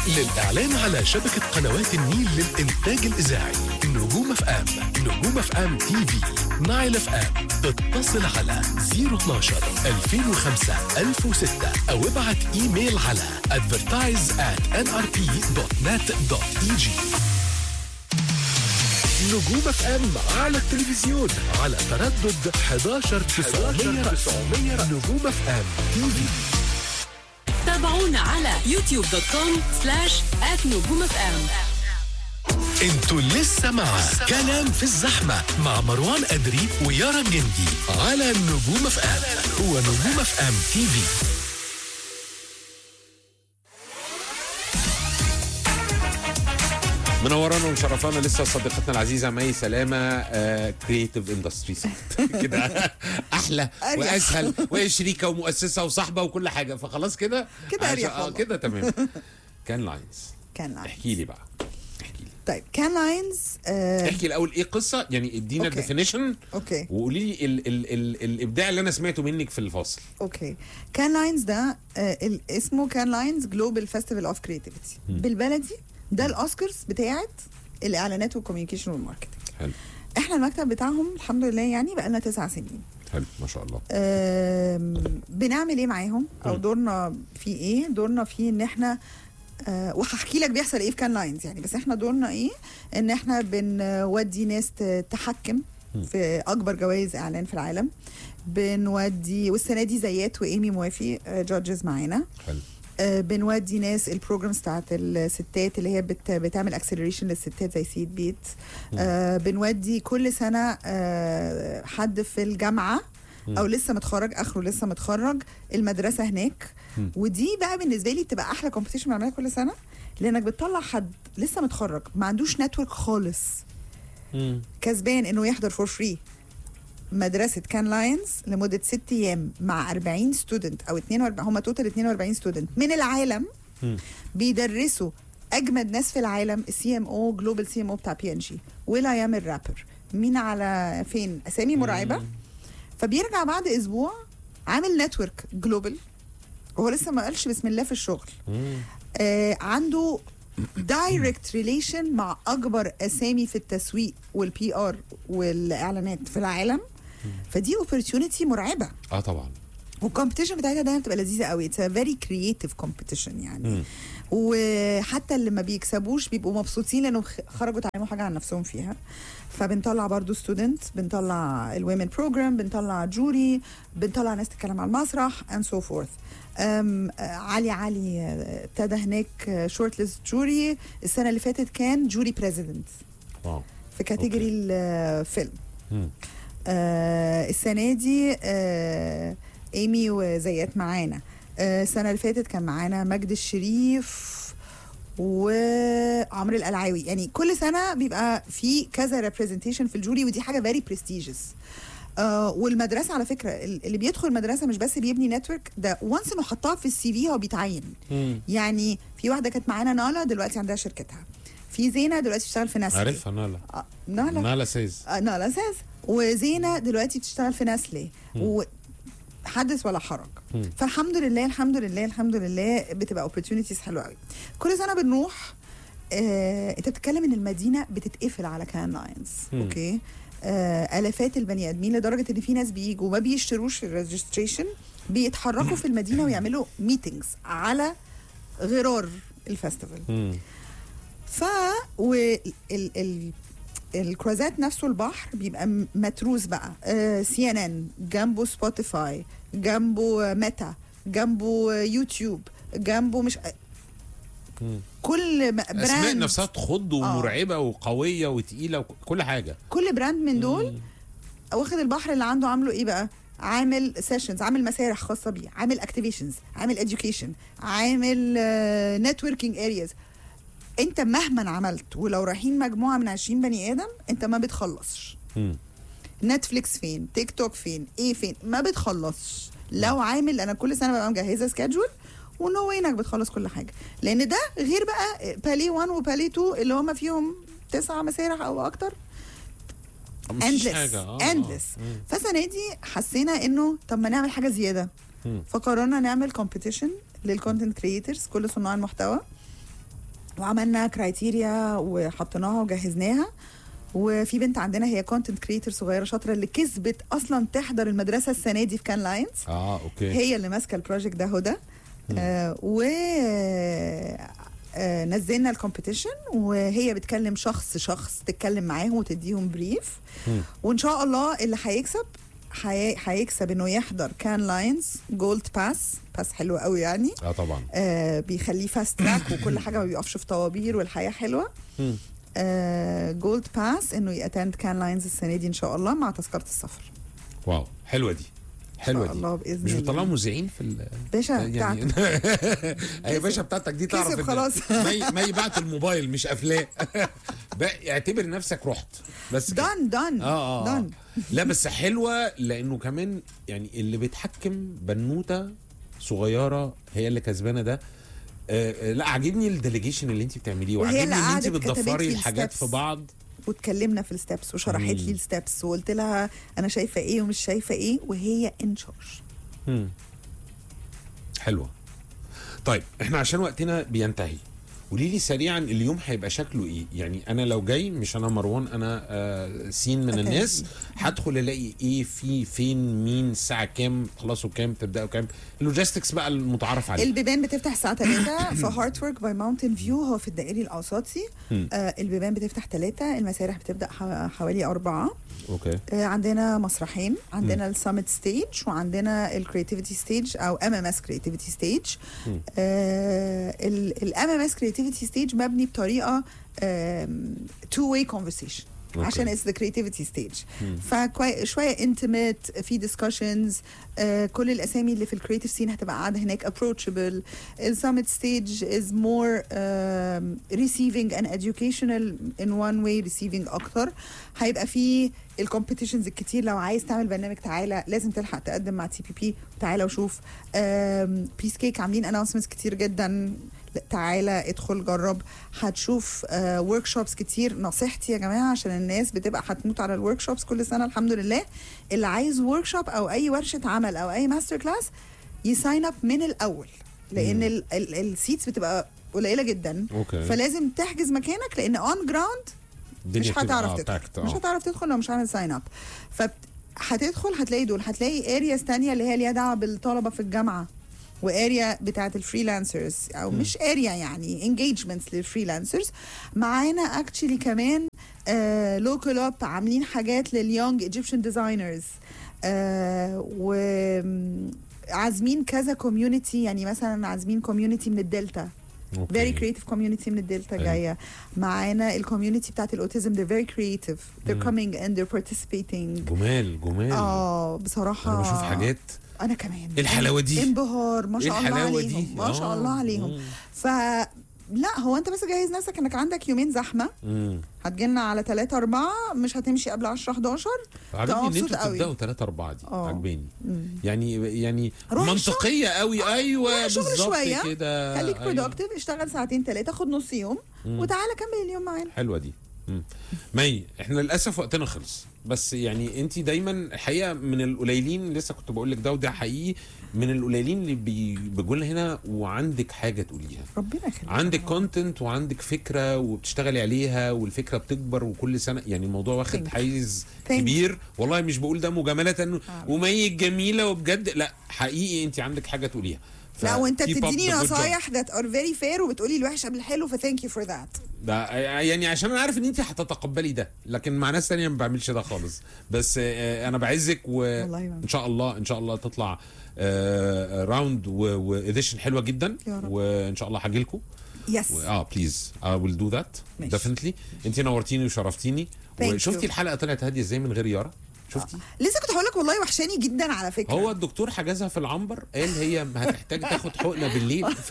للإعلان على شبكة قنوات النيل للإنتاج الإذاعي نجوم اف ام نجوم اف ام تي في نايل اف ام اتصل على 012 2005 1006 أو ابعت إيميل على advertise at nrp.net.eg نجوم اف ام على التلفزيون على تردد 11 900 نجوم اف ام تي في تابعونا على يوتيوب دوت كوم سلاش نجوم اف ام انتوا لسه مع كلام في الزحمة مع مروان أدري ويارا جندي على نجوم اف ام هو نجوم اف ام تي في منورانا ومشرفانا لسه صديقتنا العزيزه مي سلامه كرييتيف اندستريز كده احلى أريح. واسهل وهي شريكه ومؤسسه وصاحبه وكل حاجه فخلاص كده كده عشان- أريح اه والله. كده تمام كان لاينز كان لاينز احكي لي بقى طيب كان لاينز آه احكي الاول ايه قصه يعني ادينا أوكي. الديفينيشن اوكي وقولي لي ال ال ال الابداع اللي انا سمعته منك في الفاصل اوكي كان لاينز ده آه ال- اسمه كان لاينز جلوبال فيستيفال اوف كريتيفيتي بالبلدي ده الاوسكارز بتاعت الاعلانات والكوميونيكيشن والماركتنج حلو احنا المكتب بتاعهم الحمد لله يعني بقى لنا تسع سنين حلو ما شاء الله آم، بنعمل ايه معاهم او مم. دورنا في ايه دورنا في ان احنا آه، وهحكي لك بيحصل ايه في كان لاينز يعني بس احنا دورنا ايه ان احنا بنودي ناس ت- تحكم في اكبر جوائز اعلان في العالم بنودي والسنه دي زيات وايمي موافي جادجز معانا حلو آه، بنودي ناس البروجرامز بتاعت الستات اللي هي بت بتعمل اكسلريشن للستات زي سيد بيت آه بنودي كل سنه آه حد في الجامعه او لسه متخرج اخره لسه متخرج المدرسه هناك ودي بقى بالنسبه لي بتبقى احلى كومبيتيشن بعملها كل سنه لانك بتطلع حد لسه متخرج ما عندوش نتورك خالص كسبان انه يحضر فور فري مدرسه كان لاينز لمده ست ايام مع 40 ستودنت او 42 هم توتال 42 ستودنت من العالم بيدرسوا اجمد ناس في العالم السي ام او جلوبال سي ام او بتاع بي ان جي ويل اي الرابر مين على فين اسامي مرعبه فبيرجع بعد اسبوع عامل نتورك جلوبال وهو لسه ما قالش بسم الله في الشغل آه عنده دايركت ريليشن مع اكبر اسامي في التسويق والبي ار والاعلانات في العالم فدي اوبورتيونيتي مرعبه اه طبعا والكومبيتيشن بتاعتها دايما بتبقى لذيذه قوي اتس فيري كرييتيف كومبيتيشن يعني وحتى اللي ما بيكسبوش بيبقوا مبسوطين لانه خ- خرجوا اتعلموا حاجه عن نفسهم فيها فبنطلع برضو ستودنت بنطلع الويمن بروجرام بنطلع جوري بنطلع ناس تتكلم على المسرح اند سو فورث علي علي آه، ابتدى هناك شورت ليست جوري السنه اللي فاتت كان جوري بريزيدنت واو في كاتيجوري الفيلم مم. آه السنه دي آه ايمي وزيات معانا آه السنه اللي فاتت كان معانا مجد الشريف وعمرو القلعاوي يعني كل سنه بيبقى في كذا ريبريزنتيشن في الجوري ودي حاجه فيري برستيجيوس آه والمدرسه على فكره ال- اللي بيدخل المدرسه مش بس بيبني نتورك ده وانس انه حطها في السي في هو بيتعين مم. يعني في واحده كانت معانا نالا دلوقتي عندها شركتها في زينه دلوقتي بتشتغل في نسلي عارفها نالا آه نالا نالا سيز آه، نالا ساز وزينة دلوقتي بتشتغل في نسلي وحدث ولا حرج فالحمد لله الحمد لله الحمد لله بتبقى opportunities حلوه قوي كل سنه بنروح آه، انت بتتكلم ان المدينه بتتقفل على كان لاينز اوكي آه، الافات البني ادمين لدرجه ان في ناس بيجوا ما بيشتروش الريجستريشن بيتحركوا في المدينه ويعملوا ميتينجز على غرار الفestival مم. ف و ال ال الكروزات نفسه البحر بيبقى م- متروس بقى سي ان ان جنبه سبوتيفاي جنبه ميتا جنبه يوتيوب جنبه مش مم. كل م- اسماء براند نفسها تخض ومرعبه وقويه وتقيله وكل حاجه كل براند من دول واخد البحر اللي عنده عامله ايه بقى عامل سيشنز عامل مسارح خاصه بيه عامل اكتيفيشنز عامل اديوكيشن عامل نتوركينج ارياز انت مهما عملت ولو رايحين مجموعه من 20 بني ادم انت ما بتخلصش مم. نتفليكس فين تيك توك فين ايه فين ما بتخلصش لو عامل انا كل سنه ببقى مجهزه سكادجول ونو انك بتخلص كل حاجه لان ده غير بقى بالي 1 وبالي 2 اللي هم فيهم تسعة مسارح او اكتر مفيش endless حاجه آه، endless آه. مم. فالسنه دي حسينا انه طب ما نعمل حاجه زياده مم. فقررنا نعمل كومبيتيشن للكونتنت كريترز كل صناع المحتوى وعملنا كرايتيريا وحطيناها وجهزناها وفي بنت عندنا هي كونتنت كريتور صغيره شاطره اللي كسبت اصلا تحضر المدرسه السنه دي في كان لاينز اه اوكي هي اللي ماسكه البروجكت ده هدى آه و آه نزلنا الكومبيتيشن وهي بتكلم شخص شخص تتكلم معاهم وتديهم بريف مم. وان شاء الله اللي هيكسب هي- هيكسب انه يحضر كان لاينز جولد باس باس حلو قوي يعني اه طبعا آه بيخليه فاست تراك وكل حاجه ما بيقفش في طوابير والحياه حلوه مم. آه جولد باس انه ياتند كان لاينز السنه دي ان شاء الله مع تذكره السفر واو حلوه دي حلوه شاء دي الله بإذن مش الله. بيطلعوا مذيعين في ال باشا يعني بتاعتك اي باشا بتاعتك دي تعرف كسب إن خلاص. مي مي بعت الموبايل مش افلام بقى اعتبر نفسك رحت بس كده. دان دان اه اه دان لا بس حلوه لانه كمان يعني اللي بيتحكم بنوته صغيره هي اللي كسبانه ده آه آه، لا عاجبني الديليجيشن اللي انت بتعمليه وهي وعاجبني اللي ان انت قعدت كتبت بتضفري لي الحاجات الsteps. في بعض واتكلمنا في الستبس وشرحت لي الستبس وقلت لها انا شايفه ايه ومش شايفه ايه وهي ان شارج مم. حلوه طيب احنا عشان وقتنا بينتهي قولي لي سريعا اليوم هيبقى شكله ايه يعني انا لو جاي مش انا مروان انا آه سين من أتاجي. الناس هدخل الاقي ايه في فين مين الساعه كام خلصوا كام تبداوا كام اللوجيستكس بقى المتعارف عليه البيبان بتفتح الساعه 3 في هارت ورك باي ماونتن فيو هو في الدائري الاوسطي مم. آه البيبان بتفتح 3 المسارح بتبدا ح- حوالي 4 اوكي آه عندنا مسرحين عندنا السامت ستيج وعندنا الكريتيفيتي ستيج او ام ام اس كريتيفيتي ستيج مم. الام ام اس كريتيفيتي ستيج مبني بطريقه تو واي كونفرسيشن أوكي. عشان اتس ذا كريتيفيتي ستيج فشويه انتميت في ديسكشنز كل الاسامي اللي في الكريتيف سين هتبقى قاعده هناك ابروتشبل السامت ستيج از مور receiving and educational in one way receiving اكتر هيبقى في الكومبيتيشنز الكتير لو عايز تعمل برنامج تعالى لازم تلحق تقدم مع تي بي بي تعالى وشوف بيس كيك عاملين اناونسمنتس كتير جدا لا، تعالى ادخل جرب هتشوف ورك شوبس كتير نصيحتي يا جماعه عشان الناس بتبقى هتموت على الورك شوبس كل سنه الحمد لله اللي عايز ورك شوب او اي ورشه عمل او اي ماستر كلاس يساين اب من الاول لان السيتس بتبقى قليله جدا اوكي فلازم تحجز مكانك لان اون جراوند الدنيا مش بتبقى- هتعرف آه، تدخل packed، مش آه. هتعرف تدخل لو مش عامل ساين اب ف هتدخل هتلاقي دول هتلاقي ارياز تانية اللي هي ليها دعوه بالطلبه في الجامعه واريا بتاعت الفريلانسرز او مش اريا يعني انجيجمنتس للفريلانسرز معانا اكشلي كمان لوكال اب عاملين حاجات لليونج ايجيبشن ديزاينرز و عازمين كذا كوميونتي يعني مثلا عازمين كوميونتي من الدلتا أوكي. فيري كريتيف كوميونتي من الدلتا أيوة. جايه معانا الكوميونتي بتاعت الاوتيزم they're very creative they're coming and they're participating جمال جمال اه بصراحه انا بشوف حاجات انا كمان إيه الحلاوة دي؟ انبهار ما إيه شاء الله الحلاوة عليهم دي؟ ما شاء آه. الله عليهم مم. ف لا هو انت بس جهز نفسك انك عندك يومين زحمه مم. هتجيلنا على 3 4 مش هتمشي قبل 10 11 عجبني ان مبسوط انتوا قوي. تبداوا 3 4 دي آه. عجباني مم. يعني يعني روح منطقيه قوي ايوه روح شغل بالظبط شوية، كده خليك أيوة. برودكتيف اشتغل ساعتين ثلاثه خد نص يوم وتعالى كمل اليوم معانا حلوه دي مم. مي احنا للاسف وقتنا خلص بس يعني انت دايما الحقيقه من القليلين لسه كنت بقول لك ده وده حقيقي من القليلين اللي بي- بيجوا لنا هنا وعندك حاجه تقوليها ربنا يخليك عندك كونتنت وعندك فكره وبتشتغلي عليها والفكره بتكبر وكل سنه يعني الموضوع واخد Thank you. حيز Thank you. كبير والله مش بقول ده مجامله ومي جميله وبجد لا حقيقي انت عندك حاجه تقوليها لا ف وانت keep up بتديني the good job. نصايح ذات ار فيري فير وبتقولي الوحش قبل الحلو فثانك يو فور ذات ده يعني عشان انا عارف ان انت هتتقبلي ده لكن مع ناس تانية ما بعملش ده خالص بس آه، انا بعزك والله ما- وان شاء الله ان شاء الله تطلع آه، راوند واديشن حلوه جدا يا رب. وان شاء الله هاجي لكم يس اه بليز اي ويل دو ذات ماشي. ديفنتلي انت نورتيني وشرفتيني Thank وشفتي you. الحلقه طلعت هاديه ازاي من غير يارا شفتي لسه كنت هقول لك والله وحشاني جدا على فكره هو الدكتور حجزها في العنبر قال هي هتحتاج تاخد حقنه بالليل ف...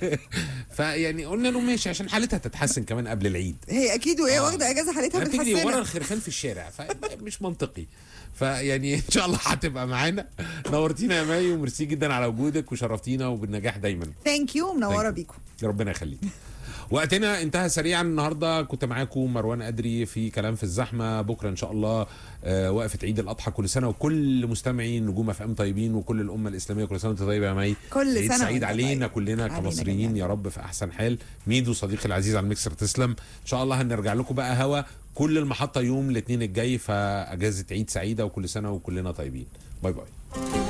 فيعني قلنا له ماشي عشان حالتها تتحسن كمان قبل العيد هي اكيد وهي آه. واخده اجازه حالتها بتجري ورا بتحسن الخرفان في الشارع فمش منطقي فيعني ان شاء الله هتبقى معانا نورتينا يا ماي وميرسي جدا على وجودك وشرفتينا وبالنجاح دايما ثانك يو Thank منوره you. بيكم ربنا يخليك وقتنا انتهى سريعا النهارده كنت معاكم مروان ادري في كلام في الزحمه بكره ان شاء الله آه، وقفه عيد الاضحى كل سنه وكل مستمعين نجوم اف ام طيبين وكل الامه الاسلاميه كل سنه وانت طيبه يا مي كل عيد سنة سعيد وانت علينا طيب. كلنا علينا كمصريين جميعاً. يا رب في احسن حال ميدو صديقي العزيز على الميكسر تسلم ان شاء الله هنرجع لكم بقى هوا كل المحطه يوم الاثنين الجاي فاجازه عيد سعيده وكل سنه وكلنا طيبين باي باي